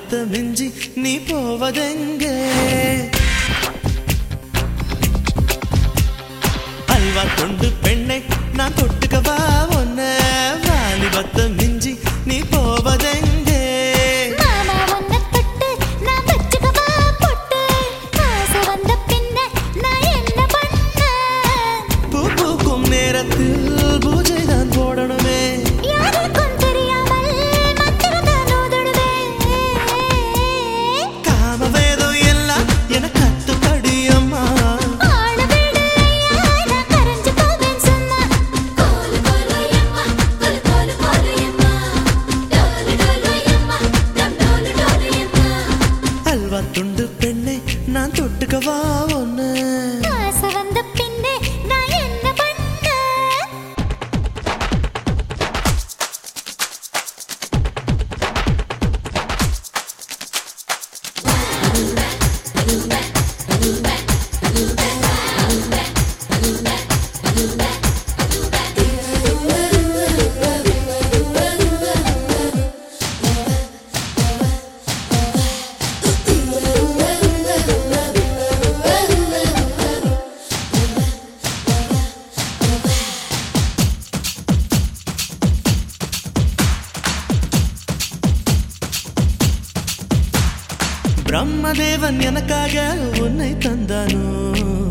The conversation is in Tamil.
வாலிபத்த மிஞ்சி நீ போவதெங்கே அல்வா கொண்டு பெண்ணை நான் தொட்டுக்கவா ஒன்ன வாலிபத்த மிஞ்சி நீ போவதெங்கே மாமா உன்னை தொட்டு நான் வச்சுக்கவா பொட்டு காசு வந்த பின்ன நான் என்ன பண்ண பூ பூக்கும் நேரத்தில் பூஜை தான் போடணுமே யாருக்கும் தெரியாமல் மந்திரதான் ஓதுடுவேன் காம வேதம் எல்லாம் என கத்துப்படி அம்மா ஆள விடு ஐயா நான் கரைஞ்சு போவேன் சும்மா கோலு கோலு எம்மா கோலு கோலு கோலு எம்மா டோலு டோலு எம்மா டம் டோலு டோலு எம்மா அல்வா துண்டு பெண்ணை நான் தொட்டுக்கவா ஒன்னு காசு வந்த பின்னே நான் என்ன பண்ண பிரம்மதேவன் எனக்காக உன்னை தந்தானோ